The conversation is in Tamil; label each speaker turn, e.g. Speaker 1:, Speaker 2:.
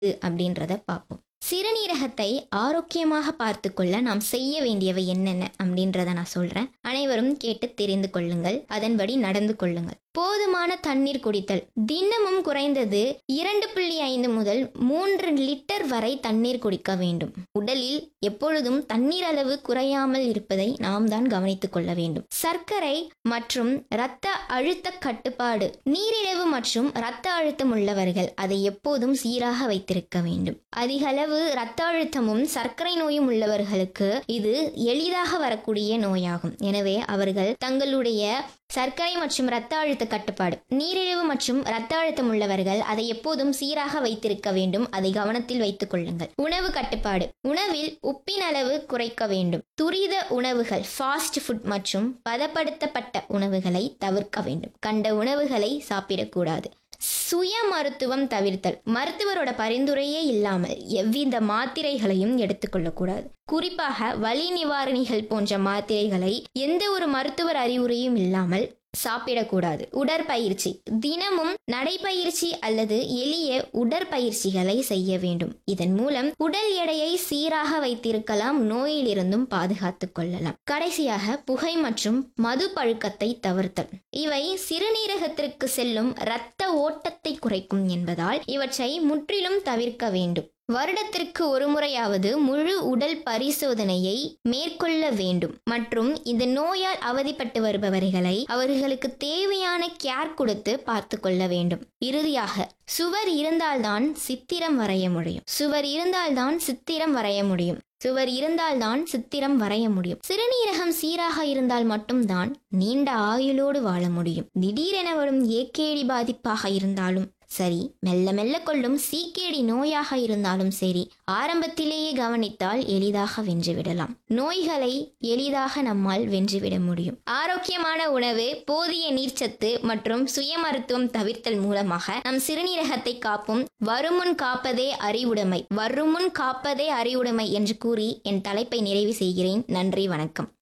Speaker 1: அப்படின்றத பார்ப்போம் சிறுநீரகத்தை ஆரோக்கியமாக பார்த்துக்கொள்ள நாம் செய்ய வேண்டியவை என்னென்ன அப்படின்றத நான் சொல்றேன் அனைவரும் கேட்டு தெரிந்து கொள்ளுங்கள் அதன்படி நடந்து கொள்ளுங்கள் போதுமான தண்ணீர் குடித்தல் தினமும் குறைந்தது இரண்டு புள்ளி ஐந்து முதல் மூன்று லிட்டர் வரை தண்ணீர் குடிக்க வேண்டும் உடலில் எப்பொழுதும் தண்ணீர் அளவு குறையாமல் இருப்பதை நாம் தான் கவனித்துக் கொள்ள வேண்டும் சர்க்கரை மற்றும் இரத்த அழுத்த கட்டுப்பாடு நீரிழிவு மற்றும் இரத்த அழுத்தம் உள்ளவர்கள் அதை எப்போதும் சீராக வைத்திருக்க வேண்டும் அதிக அளவு இரத்த அழுத்தமும் சர்க்கரை நோயும் உள்ளவர்களுக்கு இது எளிதாக வரக்கூடிய நோயாகும் எனவே அவர்கள் தங்களுடைய சர்க்கரை மற்றும் இரத்த அழுத்த கட்டுப்பாடு நீரிழிவு மற்றும் இரத்த அழுத்தம் உள்ளவர்கள் அதை எப்போதும் சீராக வைத்திருக்க வேண்டும் அதை கவனத்தில் வைத்துக் கொள்ளுங்கள் உணவு கட்டுப்பாடு உணவில் உப்பின் அளவு குறைக்க வேண்டும் துரித உணவுகள் ஃபாஸ்ட் ஃபுட் மற்றும் பதப்படுத்தப்பட்ட உணவுகளை தவிர்க்க வேண்டும் கண்ட உணவுகளை சாப்பிடக்கூடாது சுய மருத்துவம் தவிர்த்தல் மருத்துவரோட பரிந்துரையே இல்லாமல் எவ்வித மாத்திரைகளையும் எடுத்துக்கொள்ளக்கூடாது குறிப்பாக வலி நிவாரணிகள் போன்ற மாத்திரைகளை எந்த ஒரு மருத்துவர் அறிவுரையும் இல்லாமல் சாப்பிடக்கூடாது உடற்பயிற்சி தினமும் நடைப்பயிற்சி அல்லது எளிய உடற்பயிற்சிகளை செய்ய வேண்டும் இதன் மூலம் உடல் எடையை சீராக வைத்திருக்கலாம் நோயிலிருந்தும் பாதுகாத்துக் கொள்ளலாம் கடைசியாக புகை மற்றும் மது பழுக்கத்தை தவிர்த்தல் இவை சிறுநீரகத்திற்கு செல்லும் இரத்த ஓட்டத்தை குறைக்கும் என்பதால் இவற்றை முற்றிலும் தவிர்க்க வேண்டும் வருடத்திற்கு ஒரு முறையாவது முழு உடல் பரிசோதனையை மேற்கொள்ள வேண்டும் மற்றும் இந்த நோயால் அவதிப்பட்டு வருபவர்களை அவர்களுக்கு தேவையான கேர் கொடுத்து பார்த்து கொள்ள வேண்டும் இறுதியாக சுவர் இருந்தால்தான் சித்திரம் வரைய முடியும் சுவர் இருந்தால்தான் சித்திரம் வரைய முடியும் சுவர் இருந்தால்தான் சித்திரம் வரைய முடியும் சிறுநீரகம் சீராக இருந்தால் மட்டும்தான் நீண்ட ஆயுளோடு வாழ முடியும் திடீரென வரும் ஏகேடி பாதிப்பாக இருந்தாலும் சரி மெல்ல மெல்ல கொள்ளும் சீக்கேடி நோயாக இருந்தாலும் சரி ஆரம்பத்திலேயே கவனித்தால் எளிதாக வென்றுவிடலாம் நோய்களை எளிதாக நம்மால் வென்றுவிட முடியும் ஆரோக்கியமான உணவு போதிய நீர்ச்சத்து மற்றும் சுய மருத்துவம் தவிர்த்தல் மூலமாக நம் சிறுநீரகத்தை காப்போம் வருமுன் காப்பதே அறிவுடைமை வருமுன் காப்பதே அறிவுடைமை என்று கூறி என் தலைப்பை நிறைவு செய்கிறேன் நன்றி வணக்கம்